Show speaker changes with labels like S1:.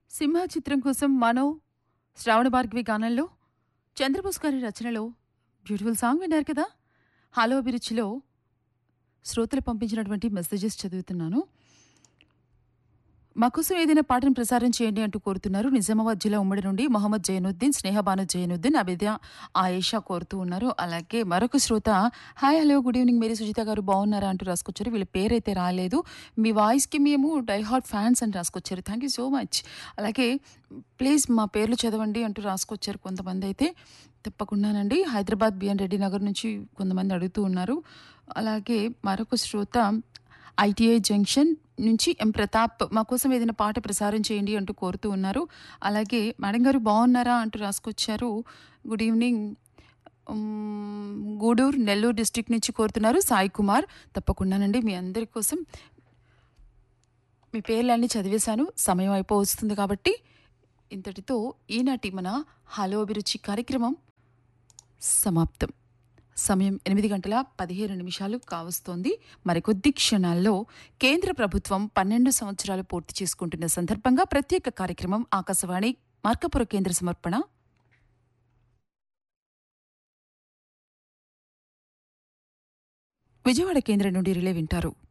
S1: సింహ చిత్రం కోసం మనో శ్రావణ భార్గవి గానంలో చంద్రబోస్ గారి రచనలో బ్యూటిఫుల్ సాంగ్ విన్నారు కదా హలో అభిరుచిలో శ్రోతలు పంపించినటువంటి మెసేజెస్ చదువుతున్నాను మా కోసం ఏదైనా పాటను ప్రసారం చేయండి అంటూ కోరుతున్నారు నిజామాబాద్ జిల్లా ఉమ్మడి నుండి మొహమ్మద్ జైనుద్దీన్ స్నేహబాను జైనుద్దీన్ అబిద్య ఆయేషా కోరుతూ ఉన్నారు అలాగే మరొక శ్రోత hi hello good evening Mary Sujitha గారు బాగున్నారా అంటూ రాసుకొచ్చారు వీళ్ళ పేరైతే రాలేదు మీ వాయిస్కి మేము డైహార్ట్ ఫ్యాన్స్ అని రాసుకొచ్చారు థ్యాంక్ యూ సో మచ్ అలాగే ప్లీజ్ మా పేర్లు చదవండి అంటూ రాసుకొచ్చారు కొంతమంది అయితే తప్పకుండానండి హైదరాబాద్ బిఎన్ రెడ్డి నగర్ నుంచి కొంతమంది అడుగుతూ ఉన్నారు అలాగే మరొక శ్రోత ఐటీఐ జంక్షన్ నుంచి ఎం ప్రతాప్ మా కోసం ఏదైనా పాట ప్రసారం చేయండి అంటూ కోరుతూ ఉన్నారు అలాగే మేడం గారు బాగున్నారా అంటూ రాసుకొచ్చారు good evening um, Gudur Nellore district నుంచి కోరుతున్నారు సాయి కుమార్ తప్పకుండానండి మీ అందరి కోసం మీ పేర్లన్నీ చదివేశాను సమయం అయిపో వస్తుంది కాబట్టి ఇంతటితో ఈనాటి మన హలో అభిరుచి కార్యక్రమం సమాప్తం సమయం ఎనిమిది గంటల పదిహేను నిమిషాలు కావస్తోంది మరికొద్ది క్షణాల్లో కేంద్ర ప్రభుత్వం పన్నెండు సంవత్సరాలు పూర్తి చేసుకుంటున్న సందర్భంగా ప్రత్యేక కార్యక్రమం ఆకాశవాణి మార్కపుర కేంద్ర సమర్పణ విజయవాడ కేంద్రం నుండి రిలే వింటారు